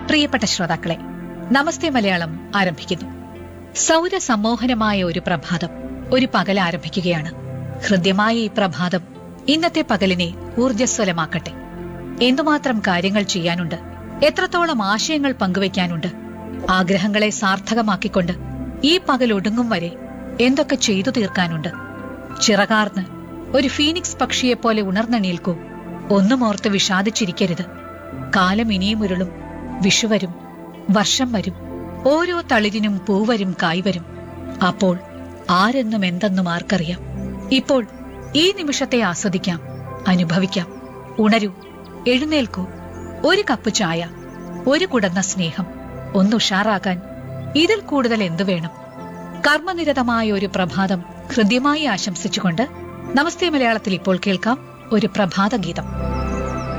പ്രിയപ്പെട്ട ശ്രോതാക്കളെ നമസ്തേ മലയാളം ആരംഭിക്കുന്നു സൗരസമ്മോഹനമായ ഒരു പ്രഭാതം ഒരു പകൽ ആരംഭിക്കുകയാണ് ഹൃദ്യമായ ഈ പ്രഭാതം ഇന്നത്തെ പകലിനെ ഊർജ്ജസ്വലമാക്കട്ടെ എന്തുമാത്രം കാര്യങ്ങൾ ചെയ്യാനുണ്ട് എത്രത്തോളം ആശയങ്ങൾ പങ്കുവയ്ക്കാനുണ്ട് ആഗ്രഹങ്ങളെ സാർത്ഥകമാക്കിക്കൊണ്ട് ഈ പകൽ ഒടുങ്ങും വരെ എന്തൊക്കെ ചെയ്തു തീർക്കാനുണ്ട് ചിറകാർന്ന് ഒരു ഫീനിക്സ് പക്ഷിയെപ്പോലെ ഉണർന്നെണീൽക്കൂ ഒന്നുമോർത്ത് വിഷാദിച്ചിരിക്കരുത് കാലം ഇനിയും ഉരുളും വിഷുവരും വർഷം വരും ഓരോ തളിരിനും പൂവരും കായ്വരും അപ്പോൾ ആരെന്നും എന്തെന്നും ആർക്കറിയാം ഇപ്പോൾ ഈ നിമിഷത്തെ ആസ്വദിക്കാം അനുഭവിക്കാം ഉണരൂ എഴുന്നേൽക്കൂ ഒരു കപ്പ് ചായ ഒരു കുടന്ന സ്നേഹം ഒന്നുഷാറാകാൻ ഇതിൽ കൂടുതൽ എന്തു വേണം കർമ്മനിരതമായ ഒരു പ്രഭാതം ഹൃദ്യമായി ആശംസിച്ചുകൊണ്ട് നമസ്തേ മലയാളത്തിൽ ഇപ്പോൾ കേൾക്കാം ഒരു പ്രഭാത ഗീതം